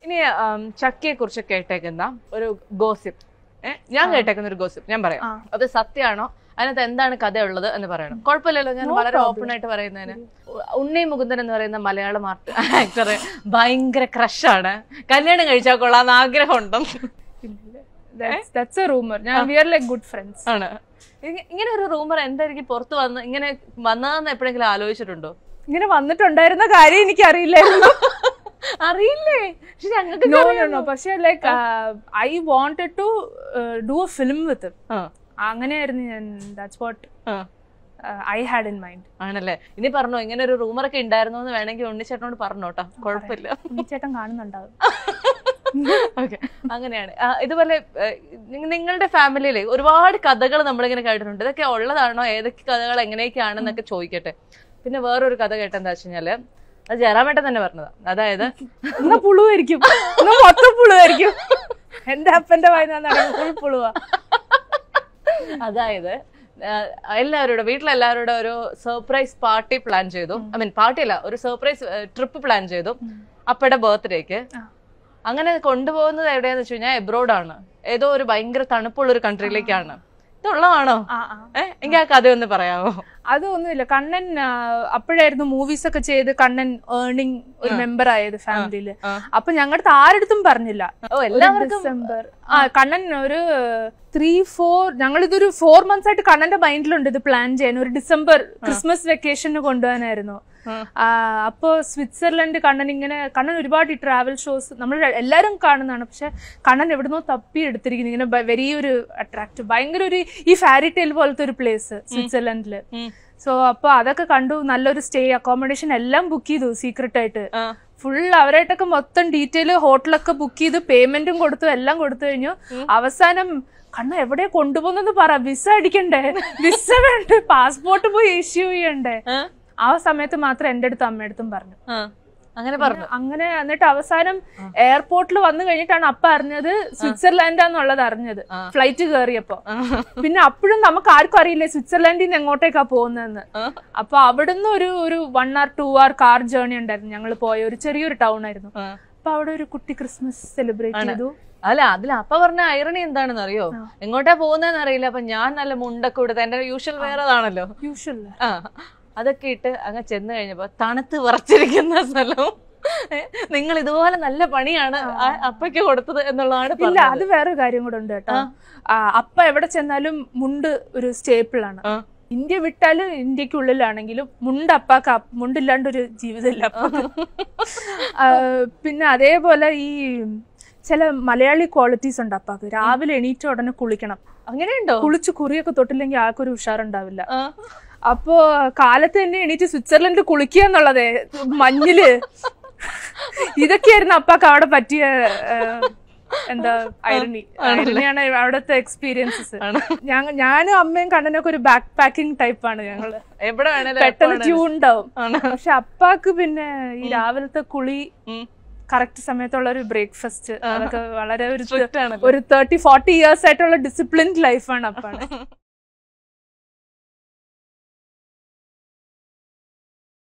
ഇനി ചക്കയെ കുറിച്ച് കേട്ടേക്കുന്ന ഒരു ഗോസിപ്പ് ഞാൻ കേട്ടേക്കുന്ന ഒരു ഗോസിപ്പ് ഞാൻ പറയാം ആ. അത് സത്യമാണോ അതിനകത്ത് എന്താണ് കഥയുള്ളത് എന്ന് പറയണം കുഴപ്പമില്ലല്ലോ ഞാൻ No വളരെ problem. ഓപ്പൺ ആയിട്ട് പറയുന്നതിന് ഉണ്ണി മുകുന്ദൻ എന്ന് പറയുന്ന മലയാളം ആക്ടർ ഭയങ്കര ക്രഷാണ് കല്യാണം കഴിച്ചാൽ കൊള്ളാന്ന് ആഗ്രഹമുണ്ടോ ദാറ്റ്സ് എ റൂമർ ഞാൻ we are like good friends ആണ് ഇങ്ങ- ഇങ്ങനെ ഒരു റൂമർ എന്തായിരിക്കും പുറത്ത് വന്ന് ഇങ്ങനെ വന്നതെന്ന് എപ്പോഴെങ്കിലും ആലോചിച്ചിട്ടുണ്ടോ ഇങ്ങനെ വന്നിട്ടുണ്ടായിരുന്ന കാര്യം എനിക്ക് അറിയില്ലായിരുന്നു അറിയില്ലേ പക്ഷെ ഞങ്ങൾക്ക് നോ നോ നോ പക്ഷെ like I wanted to do a film with അങ്ങനെയായിരുന്നു ഞാൻ that's what I had in mind ആണല്ലേ ഇനി പറഞ്ഞോ ഇങ്ങനെ ഒരു റൂമർ ഒക്കെ ഉണ്ടായിരുന്നു എന്ന് വേണമെങ്കിൽ ഉണ്ണിച്ചേട്ടനോട് പറഞ്ഞോട്ടോ കുഴപ്പമില്ല ഉണ്ണിച്ചേട്ടൻ കാണുന്നുണ്ടാവും ഓക്കെ അങ്ങനെയാണ് ആ, ഇതുപോലെ ഏഹ്, നിങ്ങ- നിങ്ങളുടെ ഫാമിലിയിലെ ഒരുപാട് കഥകൾ നമ്മളിങ്ങനെ കേട്ടിട്ടുണ്ട് ഇതൊക്കെ ഉള്ളതാണോ ഏതൊക്കെ കഥകൾ എങ്ങനെയൊക്കെയാണെന്നൊക്കെ ചോദിക്കട്ടെ പിന്നെ വേറൊരു കഥ കേട്ടെന്താ വെച്ച് കഴിഞ്ഞാല് അത് ജയറാമേട്ടൻ തന്നെ പറഞ്ഞതാ അതായത് എന്നാ പുളുവായിരിക്കും എന്നാ മൊത്തം പുളുവായിരിക്കും എന്റെ അപ്പന്റെ വായന നടക്കുന്ന ഫുൾ പുളുവാ അതായത് ആഹ്, എല്ലാവരുടെ വീട്ടിലെല്ലാവരുടെ ഒരു സർപ്രൈസ് പാർട്ടി പ്ലാൻ ചെയ്തു ഐ മീൻ പാർട്ടി അല്ല ഒരു സർപ്രൈസ് ട്രിപ്പ് പ്ലാൻ ചെയ്തു അപ്പയുടെ ബർത്ത്ഡേക്ക് ആ. അങ്ങനെ കൊണ്ടുപോകുന്നത് എവിടെയാന്ന് വെച്ച് കഴിഞ്ഞാൽ എബ്രോഡ് ആണ് ഏതോ ഒരു ഭയങ്കര തണുപ്പുള്ള ഒരു കൺട്രിയിലേക്കാണ് ഇതുള്ളതാണോ ആ ആ ഏഹ് എനിക്ക് ആ കഥയൊന്ന് പറയാമോ അതൊന്നുമില്ല കണ്ണൻ ആ, അപ്പോഴായിരുന്നു മൂവീസ് ഒക്കെ ചെയ്ത് കണ്ണൻ ഏർണിംഗ് ഒരു മെമ്പർ ആയത് ഫാമിലിയില് ആ. അപ്പൊ ഞങ്ങളുടെ ആരടുത്തും പറഞ്ഞില്ല ഓ ഒരു എല്ലാവർക്കും ഡിസംബർ ആ കണ്ണൻ ഒരു ത്രീ ഫോർ ഞങ്ങൾ ഇതൊരു ഫോർ മന്ത്സ് ആയിട്ട് കണ്ണന്റെ മൈൻഡിലുണ്ട് ഇത് പ്ലാൻ ചെയ്യാൻ ഒരു ഡിസംബർ ക്രിസ്മസ് വെക്കേഷന് കൊണ്ടുപോകാനായിരുന്നു ആ. ആ, അപ്പോ സ്വിറ്റ്സർലൻഡ് കണ്ണൻ ഇങ്ങനെ കണ്ണൻ ഒരുപാട് ഈ ട്രാവൽ ഷോസ് നമ്മൾ എല്ലാവരും കാണുന്നതാണ് പക്ഷെ കണ്ണൻ എവിടുന്നോ തപ്പി എടുത്തിരിക്കുന്നു ഇങ്ങനെ വെരി ഒരു അട്രാക്റ്റീവ് ഭയങ്കര ഒരു ഈ ഫാരി ടെയിൽ പോലത്തെ ഒരു പ്ലേസ് സ്വിറ്റ്സർലൻഡില് ഉം. സോ അപ്പൊ അതൊക്കെ കണ്ടു നല്ലൊരു സ്റ്റേ അക്കോമഡേഷൻ എല്ലാം ബുക്ക് ചെയ്തു സീക്രട്ട് ആയിട്ട് ആ. ഫുൾ അവരായിട്ടൊക്കെ മൊത്തം ഡീറ്റെയിൽ ഹോട്ടലൊക്കെ ബുക്ക് ചെയ്ത് പേയ്മെന്റും കൊടുത്തു എല്ലാം കൊടുത്തു കഴിഞ്ഞു അവസാനം കണ്ണ എവിടെ കൊണ്ടുപോകുന്നെന്ന് പറ വിസ അടിക്കണ്ടേ വിസ വേണ്ട പാസ്പോർട്ട് പോയി ഇഷ്യൂ ചെയ്യണ്ടേ ആ? ആ സമയത്ത് മാത്രം എന്റെ അടുത്തും അമ്മയടുത്തും പറഞ്ഞു ആ. അങ്ങനെ പറഞ്ഞു അങ്ങനെ എന്നിട്ട് അവസാനം എയർപോർട്ടിൽ വന്നു കഴിഞ്ഞിട്ടാണ് അപ്പ അറിഞ്ഞത് സ്വിറ്റ്സർലാൻഡാന്നുള്ളത് അറിഞ്ഞത് ആ. ഫ്ലൈറ്റ് കയറിയപ്പോ ആ. പിന്നെ അപ്പോഴും നമുക്ക് ആർക്കും അറിയില്ല സ്വിറ്റ്സർലാൻഡിൽ നിന്ന് എങ്ങോട്ടേക്കാ പോകുന്നതെന്ന് ആ. അപ്പൊ അവിടുന്ന് ഒരു ഒരു one hour two hour car journey ഉണ്ടായിരുന്നു ഞങ്ങൾ പോയ ഒരു ചെറിയൊരു ടൗൺ ആയിരുന്നു ആ. അപ്പൊ അവിടെ ഒരു കുട്ടി ക്രിസ്മസ് സെലിബ്രേറ്റ് ചെയ്തു അല്ല അതിൽ അപ്പ പറഞ്ഞ ഐറണി എന്താണെന്ന് അറിയോ എങ്ങോട്ടാ പോകുന്നതെന്ന് അറിയില്ല അപ്പൊ ഞാൻ നല്ല മുണ്ടൊക്കെ കൊടുത്ത് എന്റെ യൂഷ്വൽ വേറെതാണല്ലോ യൂഷ്വൽ ആ അതൊക്കെ ഇട്ട് അങ്ങ് ചെന്ന് കഴിഞ്ഞപ്പോ തണുത്ത് വിറച്ചിരിക്കുന്ന സ്ഥലവും ഏ, നിങ്ങൾ ഇതുപോലെ നല്ല പണിയാണ് ആ അപ്പയ്ക്ക് കൊടുത്തത് എന്നുള്ളതാണ് ഇല്ല പറഞ്ഞത്. അത് വേറൊരു കാര്യം കൂടെ ഉണ്ട് കേട്ടോ ആ, അപ്പ എവിടെ ചെന്നാലും മുണ്ട് ഒരു സ്റ്റേപ്പിൾ ആണ് ആ. ഇന്ത്യ വിട്ടാല് ഇന്ത്യക്കുള്ളിലാണെങ്കിലും മുണ്ട് അപ്പാക്ക് അപ്പ- മുണ്ടില്ലാണ്ട് ഒരു ജീവിതമില്ല അപ്പാക്ക്. ആ, പിന്നെ അതേപോലെ ഈ ചില മലയാളി ക്വാളിറ്റീസ് ഉണ്ട് അപ്പാക്ക് രാവിലെ എണീറ്റ ഉടനെ കുളിക്കണം അങ്ങനെയുണ്ടോ കുളിച്ച് കുറിയൊക്കെ തൊട്ടില്ലെങ്കിൽ ആൾക്കൊരു ഉഷാറുണ്ടാവില്ല ആ. അപ്പോ കാലത്ത് തന്നെ എണീറ്റ് സ്വിറ്റ്സർലൻഡ് കുളിക്കുക എന്നുള്ളതേ മഞ്ഞില് ഇതൊക്കെയായിരുന്നു അപ്പാക്ക് അവിടെ പറ്റിയ ആ, എന്താ ഐറണി ഐറണിയാണ് അവിടുത്തെ എക്സ്പീരിയൻസസ് ആണ്. ഞാനും അമ്മയും കണ്ണനൊക്കെ ഒരു ബാക്ക് പാക്കിംഗ് ടൈപ്പാണ് ഞങ്ങള് എവിടെ വേണേലും പെട്ടെന്ന് എപ്പോ ട്യൂൺ ഉണ്ടാവും ആണ്. പക്ഷെ അപ്പാക്ക് പിന്നെ ഈ രാവിലത്തെ കുളി ഉം. കറക്റ്റ് സമയത്തുള്ള ഒരു ബ്രേക്ക്ഫാസ്റ്റ് അതൊക്കെ വളരെ ഒരു Strict ആണല്ലോ. ഒരു തേർട്ടി ഫോർട്ടി ഇയേഴ്സ് ആയിട്ടുള്ള ഡിസിപ്ലിൻഡ് ലൈഫാണ് അപ്പാണ്